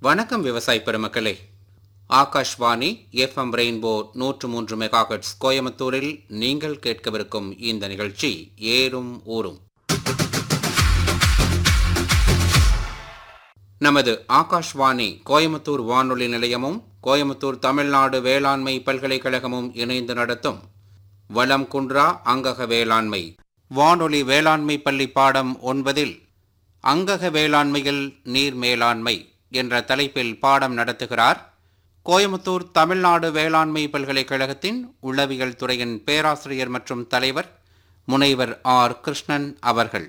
வணக்கம் விவசாய பெருமக்களே ஆகாஷ்வாணி எஃப்எம் ரெயின்போ நூற்று மூன்று மெகாஹெட்ஸ் கோயம்புத்தூரில் நீங்கள் கேட்கவிருக்கும் இந்த நிகழ்ச்சி ஏறும் ஊரும் நமது ஆகாஷ்வாணி கோயம்புத்தூர் வானொலி நிலையமும் கோயம்புத்தூர் தமிழ்நாடு வேளாண்மை பல்கலைக்கழகமும் இணைந்து நடத்தும் வளம் குன்றா அங்கக வேளாண்மை வானொலி வேளாண்மை பள்ளி பாடம் ஒன்பதில் அங்கக வேளாண்மையில் நீர் மேலாண்மை என்ற தலைப்பில் பாடம் நடத்துகிறார் கோயமுத்தூர் தமிழ்நாடு வேளாண்மை பல்கலைக்கழகத்தின் உளவியல் துறையின் பேராசிரியர் மற்றும் தலைவர் முனைவர் ஆர் கிருஷ்ணன் அவர்கள்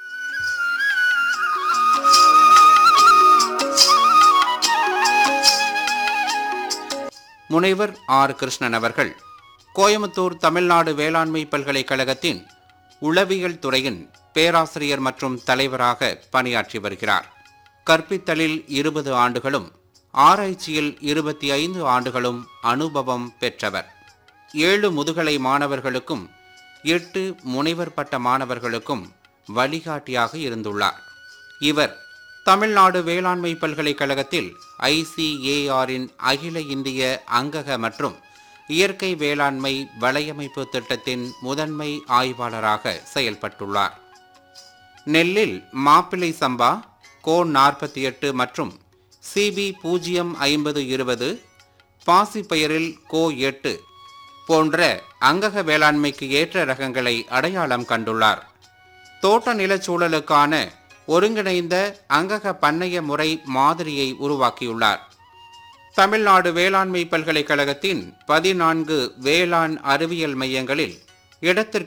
முனைவர் ஆர் கிருஷ்ணன் அவர்கள் கோயமுத்தூர் தமிழ்நாடு வேளாண்மை பல்கலைக்கழகத்தின் உளவியல் துறையின் பேராசிரியர் மற்றும் தலைவராக பணியாற்றி வருகிறார் கற்பித்தலில் இருபது ஆண்டுகளும் ஆராய்ச்சியில் இருபத்தி ஐந்து ஆண்டுகளும் அனுபவம் பெற்றவர் ஏழு முதுகலை மாணவர்களுக்கும் எட்டு முனைவர் பட்ட மாணவர்களுக்கும் வழிகாட்டியாக இருந்துள்ளார் இவர் தமிழ்நாடு வேளாண்மை பல்கலைக்கழகத்தில் ஐசிஏஆரின் அகில இந்திய அங்கக மற்றும் இயற்கை வேளாண்மை வலையமைப்பு திட்டத்தின் முதன்மை ஆய்வாளராக செயல்பட்டுள்ளார் நெல்லில் மாப்பிள்ளை சம்பா கோ நாற்பத்தி எட்டு மற்றும் சிபி பூஜ்ஜியம் ஐம்பது இருபது பாசிப்பயிரில் கோ எட்டு போன்ற அங்கக வேளாண்மைக்கு ஏற்ற ரகங்களை அடையாளம் கண்டுள்ளார் தோட்ட நிலச்சூழலுக்கான ஒருங்கிணைந்த அங்கக பண்ணைய முறை மாதிரியை உருவாக்கியுள்ளார் தமிழ்நாடு வேளாண்மை பல்கலைக்கழகத்தின் பதினான்கு வேளாண் அறிவியல் மையங்களில் இடத்திற்கு